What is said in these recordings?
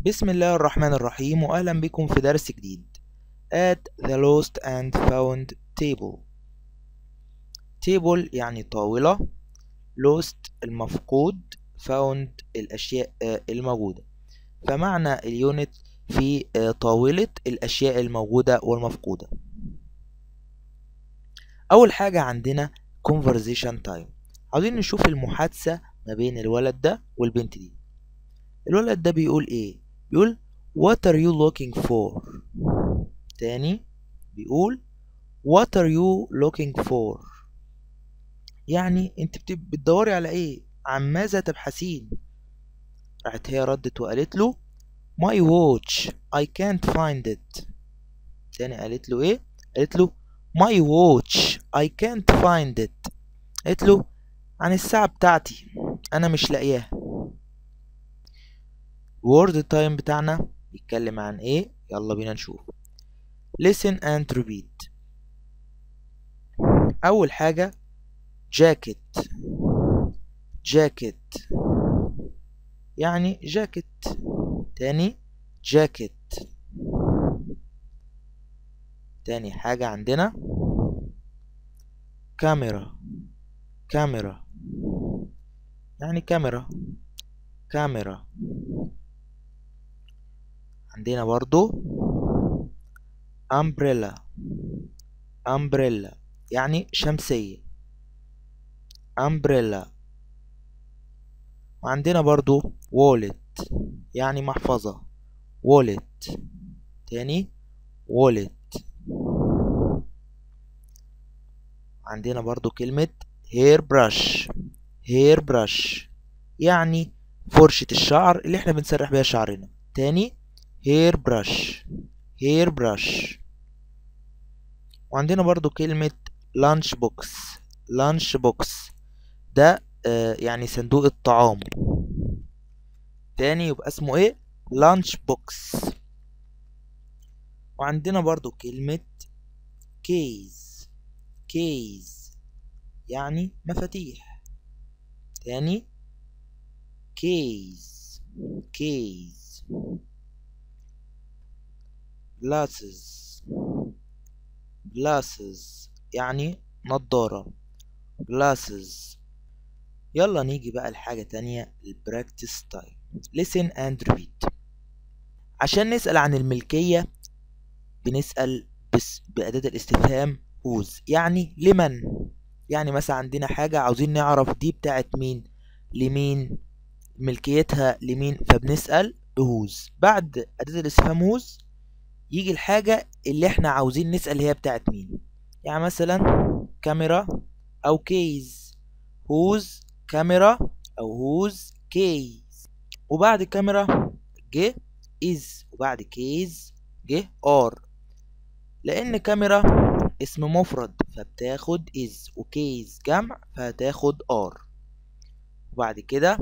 بسم الله الرحمن الرحيم وأهلا بكم في درس جديد at the lost and found table table يعني طاولة lost المفقود found الأشياء آه، الموجودة فمعنى اليونت في آه، طاولة الأشياء الموجودة والمفقودة أول حاجة عندنا conversation time عاوزين نشوف المحادثة ما بين الولد ده والبنت دي الولد ده بيقول ايه بيقول what are you looking for تاني بيقول what are you looking for يعني انت بت- بتدوري على ايه عن ماذا تبحثين راحت هي ردت وقالت له my watch I can't find it تاني قالت له ايه قالت له my watch I can't find it قالت له عن الساعة بتاعتي انا مش لاقياها word time بتاعنا بيتكلم عن ايه يلا بينا نشوف listen and repeat اول حاجة jacket jacket يعني جاكيت تاني jacket تاني حاجة عندنا كاميرا كاميرا يعني كاميرا كاميرا عندنا برضو umbrella umbrella يعني شمسية umbrella وعندنا برضو wallet يعني محفظة wallet تاني wallet عندنا برضو كلمة hair brush hair brush يعني فرشة الشعر اللي احنا بنسرح بيها شعرنا تاني hair brush hair brush وعندنا برضو كلمة lunch box lunch box ده آه يعني صندوق الطعام تاني يبقى اسمه ايه lunch box وعندنا برضو كلمة case case يعني مفاتيح تاني case case glasses glasses يعني نضارة glasses يلا نيجي بقى لحاجة تانية البراكتس تايم listen and repeat عشان نسأل عن الملكية بنسأل بس بأداة الاستفهام whose يعني لمن يعني مثلا عندنا حاجة عاوزين نعرف دي بتاعت مين لمين ملكيتها لمين فبنسأل whose بعد أداة الاستفهام whose يجي الحاجة اللي احنا عاوزين نسأل هي بتاعت مين يعني مثلا كاميرا أو كيز whose كاميرا أو whose كيز وبعد كاميرا جه is وبعد كيز جه are لأن كاميرا اسم مفرد فبتاخد is وكيز جمع فهتاخد are وبعد كده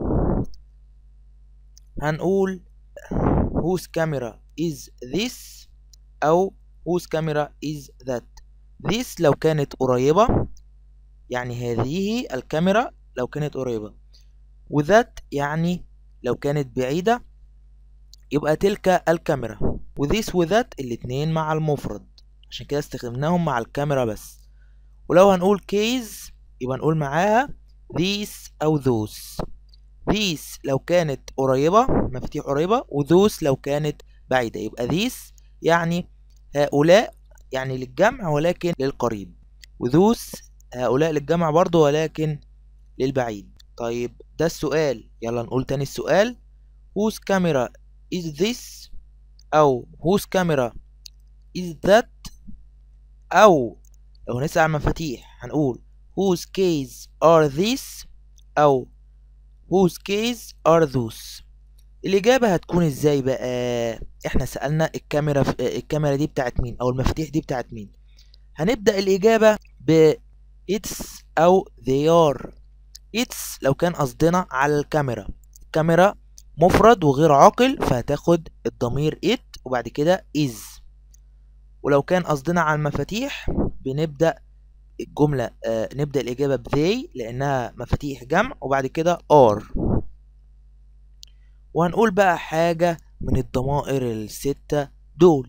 هنقول whose camera is this أو whose camera is that this لو كانت قريبة يعني هذه الكاميرا لو كانت قريبة وذات يعني لو كانت بعيدة يبقى تلك الكاميرا وذيس وذات الاتنين مع المفرد عشان كده استخدمناهم مع الكاميرا بس ولو هنقول كيز يبقى نقول معاها these أو those these لو كانت قريبة مفاتيح قريبة وthose لو كانت بعيدة يبقى these يعني هؤلاء يعني للجمع ولكن للقريب وذوس هؤلاء للجمع برضو ولكن للبعيد طيب ده السؤال يلا نقول تاني السؤال whose camera is this أو whose camera is that أو لو هنسأل عن مفاتيح هنقول whose keys are these أو whose keys are those الإجابة هتكون ازاي بقى احنا سألنا الكاميرا الكاميرا دي بتاعت مين أو المفاتيح دي بتاعت مين هنبدأ الإجابة ب it's أو they are it's لو كان قصدنا على الكاميرا الكاميرا مفرد وغير عاقل فهتاخد الضمير it وبعد كده is ولو كان قصدنا على المفاتيح بنبدأ الجملة آه نبدأ الإجابة ب they لأنها مفاتيح جمع وبعد كده are وهنقول بقى حاجة من الضمائر الستة دول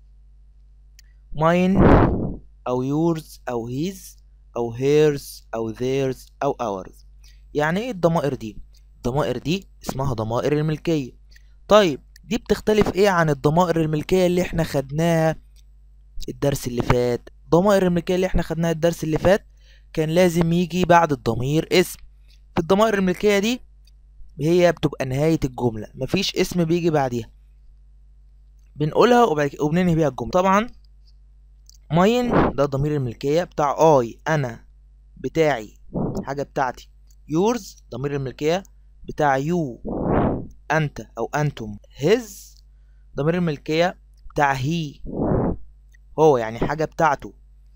mine أو yours أو his أو hers أو theirs أو ours يعني ايه الضمائر دي؟ الضمائر دي اسمها ضمائر الملكية طيب دي بتختلف ايه عن الضمائر الملكية اللي احنا خدناها الدرس اللي فات ضمائر الملكية اللي احنا خدناها الدرس اللي فات كان لازم يجي بعد الضمير اسم في الضمائر الملكية دي هي بتبقى نهاية الجملة مفيش اسم بيجي بعديها بنقولها وبعد كده وبننهي بيها الجملة طبعا ماين ده ضمير الملكية بتاع اي انا بتاعي حاجة بتاعتي يورز ضمير الملكية بتاع يو انت او انتم هز ضمير الملكية بتاع هي هو يعني حاجة بتاعته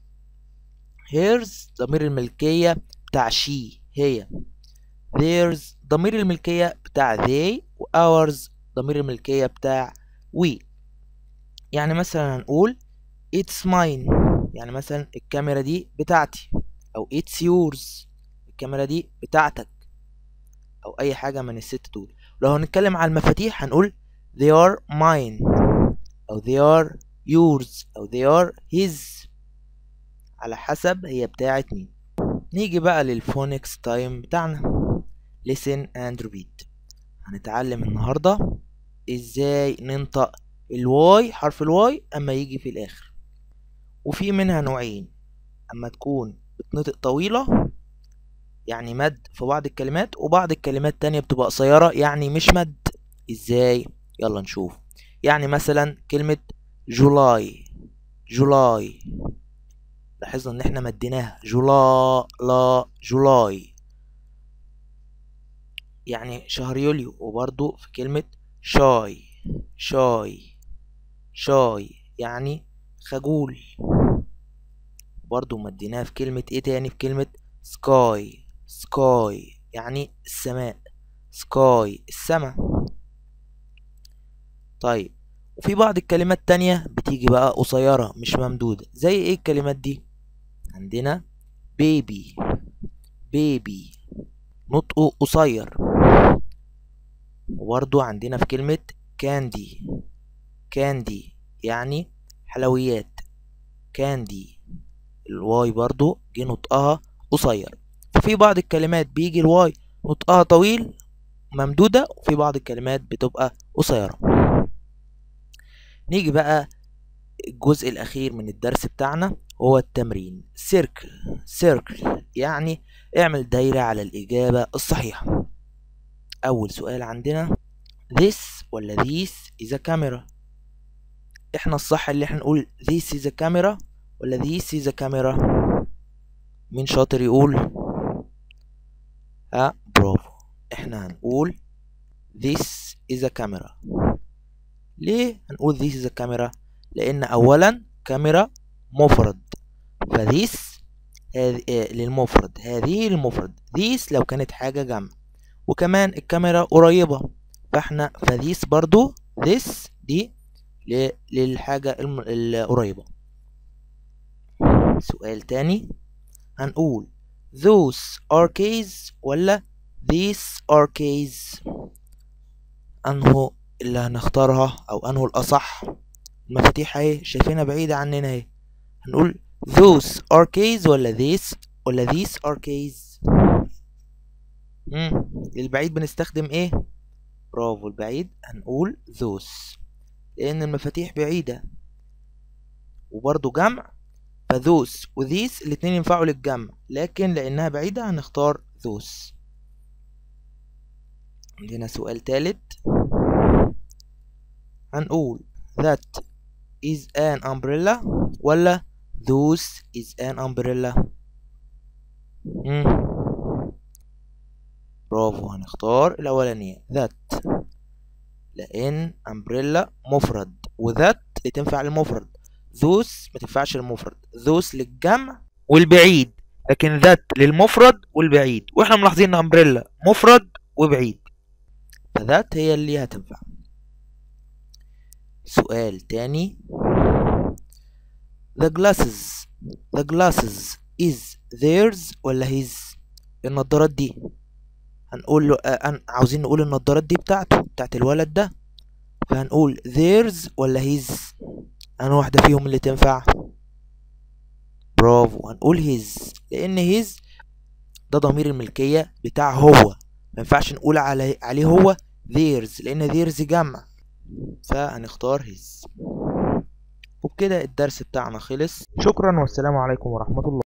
هيرز ضمير الملكية بتاع شي هي theirs ضمير الملكية بتاع they و ours ضمير الملكية بتاع we يعني مثلا هنقول it's mine يعني مثلا الكاميرا دي بتاعتي أو it's yours الكاميرا دي بتاعتك أو أي حاجة من الست دول لو هنتكلم على المفاتيح هنقول they are mine أو they are yours أو they are his على حسب هي بتاعت مين نيجي بقى للفونكس تايم بتاعنا listen and repeat هنتعلم النهاردة ازاي ننطق الواي حرف الواي اما يجي في الاخر وفي منها نوعين اما تكون بتنطق طويلة يعني مد في بعض الكلمات وبعض الكلمات تانية بتبقى قصيرة يعني مش مد ازاي يلا نشوف يعني مثلا كلمة جولاي جولاي لاحظنا ان احنا مديناها جولا لا جولاي يعني شهر يوليو وبرضو في كلمة شاي شاي شاي يعني خجول برضو مديناها في كلمة ايه تاني في كلمة سكاي سكاي يعني السماء سكاي السماء طيب وفي بعض الكلمات تانية بتيجي بقى قصيرة مش ممدودة زي ايه الكلمات دي عندنا بيبي بيبي نطقه قصير وبرضو عندنا في كلمة كاندي كاندي يعني حلويات كاندي الواي برضو جه نطقها قصير ففي بعض الكلمات بيجي الواي نطقها طويل ممدودة وفي بعض الكلمات بتبقى قصيرة نيجي بقى الجزء الأخير من الدرس بتاعنا هو التمرين سيركل سيركل يعني اعمل دايرة على الإجابة الصحيحة أول سؤال عندنا this ولا this is a camera احنا الصح اللي احنا نقول this is a camera ولا this is a camera مين شاطر يقول ها برافو احنا هنقول this is a camera ليه هنقول this is a camera لان اولا كاميرا مفرد فذيس للمفرد هذه المفرد ذيس لو كانت حاجة جمع وكمان الكاميرا قريبة فاحنا فذيس برضو this دي للحاجة القريبة سؤال تاني هنقول those are keys ولا these are keys انه اللي هنختارها او انه الاصح المفاتيح اهي شايفينها بعيدة عننا اهي هنقول those are keys ولا these ولا these are keys مم. للبعيد بنستخدم ايه برافو البعيد هنقول those لان المفاتيح بعيدة وبرضو جمع فthose وthese الاتنين ينفعوا للجمع لكن لانها بعيدة هنختار those عندنا سؤال تالت هنقول that is an umbrella ولا those is an umbrella مم. برافو هنختار الأولانية that لأن umbrella مفرد وذات تنفع للمفرد those ما تنفعش للمفرد those للجمع والبعيد لكن ذات للمفرد والبعيد واحنا ملاحظين ان umbrella مفرد وبعيد فذات هي اللي هتنفع سؤال تاني the glasses the glasses is theirs ولا his النضارات دي هنقول له آه عاوزين نقول النضارات دي بتاعته بتاعت الولد ده فهنقول theirs ولا his أنا واحدة فيهم اللي تنفع برافو هنقول his لأن his ده ضمير الملكية بتاع هو ما ينفعش نقول علي عليه هو theirs لأن theirs جمع فهنختار his وبكده الدرس بتاعنا خلص شكرا والسلام عليكم ورحمة الله